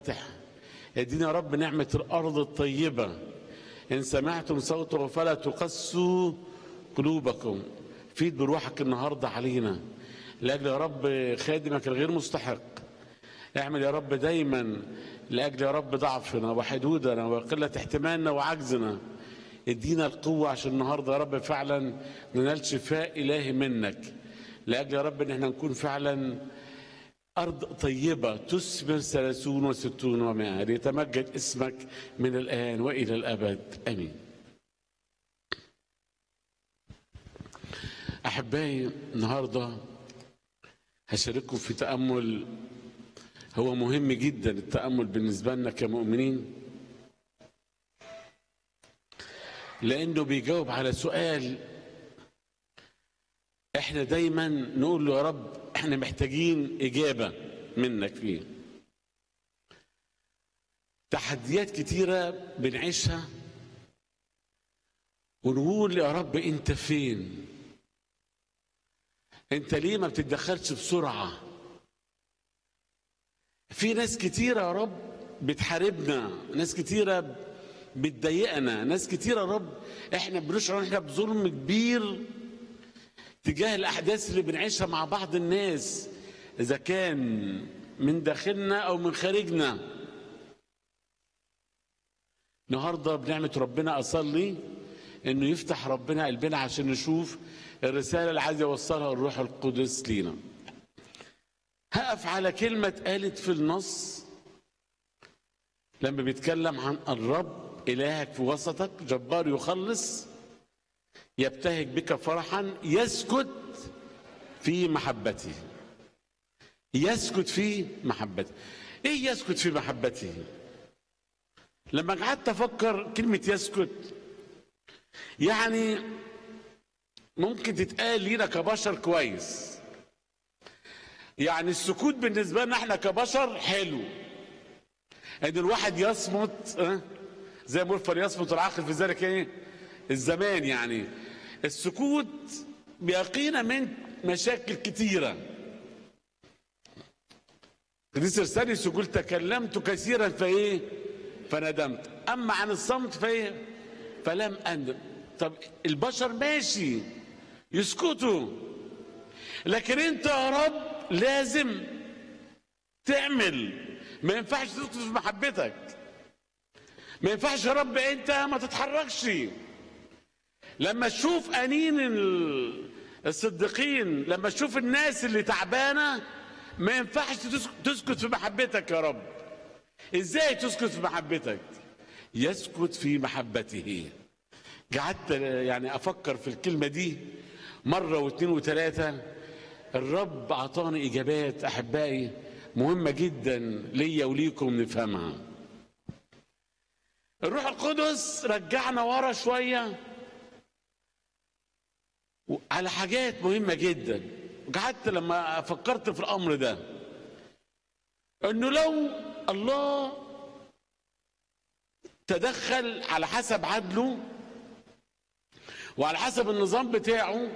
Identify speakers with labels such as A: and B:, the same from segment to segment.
A: ادينا يا رب نعمة الأرض الطيبة إن سمعتم صوته فلا تقسوا قلوبكم فيد بروحك النهاردة علينا لأجل يا رب خادمك الغير مستحق اعمل يا رب دايما لأجل يا رب ضعفنا وحدودنا وقلة احتمالنا وعجزنا ادينا القوة عشان النهاردة يا رب فعلا ننال شفاء إلهي منك لأجل يا رب إن احنا نكون فعلا أرض طيبة تثمر ثلاثون وستون ومائة ليتمجد اسمك من الآن وإلى الأبد آمين أحبائي النهاردة هشارككم في تأمل هو مهم جدا التأمل بالنسبة لنا كمؤمنين لأنه بيجاوب على سؤال احنا دايما نقول له يا رب احنا محتاجين إجابة منك فيه تحديات كتيرة بنعيشها ونقول يا رب انت فين انت ليه ما بتتدخلش بسرعة في ناس كتيرة يا رب بتحاربنا ناس كتيرة بتضايقنا ناس كتيرة يا رب احنا بنشعر ان احنا بظلم كبير تجاه الاحداث اللي بنعيشها مع بعض الناس اذا كان من داخلنا او من خارجنا النهارده بنعمه ربنا اصلي انه يفتح ربنا قلبنا عشان نشوف الرساله اللي عايز يوصلها الروح القدس لينا هقف على كلمه اتقالت في النص لما بيتكلم عن الرب الهك في وسطك جبار يخلص يبتهج بك فرحا يسكت في محبته يسكت في محبته ايه يسكت في محبته لما قعدت افكر كلمه يسكت يعني ممكن تتقال لينا كبشر كويس يعني السكوت بالنسبه لنا احنا كبشر حلو ان الواحد يصمت اه؟ زي ما قلت فليصمت العاقل في ذلك ايه الزمان يعني السكوت بيقينا من مشاكل كتيرة قديس ارسالي يقول تكلمت كثيرا فايه فندمت اما عن الصمت فايه فلم اندم طب البشر ماشي يسكتوا لكن انت يا رب لازم تعمل ما ينفعش تسكت في محبتك ما ينفعش يا رب انت ما تتحركش لما تشوف انين الصديقين لما تشوف الناس اللي تعبانه ما ينفعش تسكت في محبتك يا رب ازاي تسكت في محبتك يسكت في محبته قعدت يعني افكر في الكلمه دي مره واثنين وثلاثه الرب اعطاني اجابات احبائي مهمه جدا ليا وليكم نفهمها الروح القدس رجعنا ورا شويه على حاجات مهمة جدا قعدت لما فكرت في الأمر ده أنه لو الله تدخل على حسب عدله وعلى حسب النظام بتاعه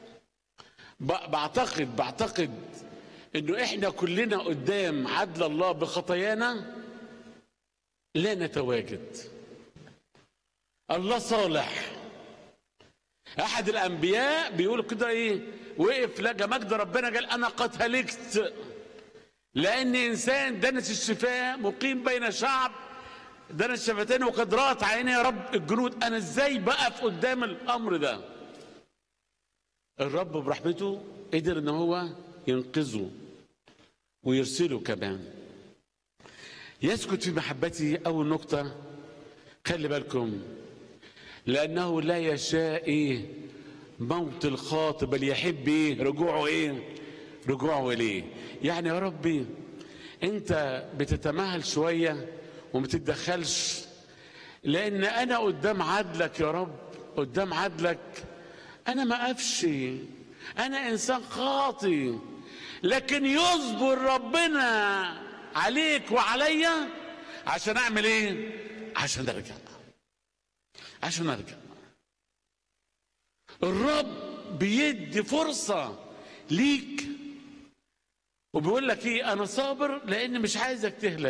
A: بعتقد بعتقد انه احنا كلنا قدام عدل الله بخطايانا لا نتواجد الله صالح احد الانبياء بيقول كده ايه وقف لقى مجد ربنا قال انا قد هلكت لان انسان دنس الشفاه مقيم بين شعب دنس شفتين وقد رات عيني يا رب الجنود انا ازاي بقف قدام الامر ده الرب برحمته قدر ان هو ينقذه ويرسله كمان يسكت في محبته اول نقطه خلي بالكم لأنه لا يشاء إيه موت الخاطئ بل يحب إيه رجوعه إيه رجوعه إليه يعني يا ربي أنت بتتمهل شوية وما تتدخلش لأن أنا قدام عدلك يا رب قدام عدلك أنا ما أقفش أنا إنسان خاطي لكن يصبر ربنا عليك وعليا عشان أعمل إيه؟ عشان أرجع عشان ارجع الرب بيدي فرصة ليك وبيقول لك ايه انا صابر لان مش عايزك تهلك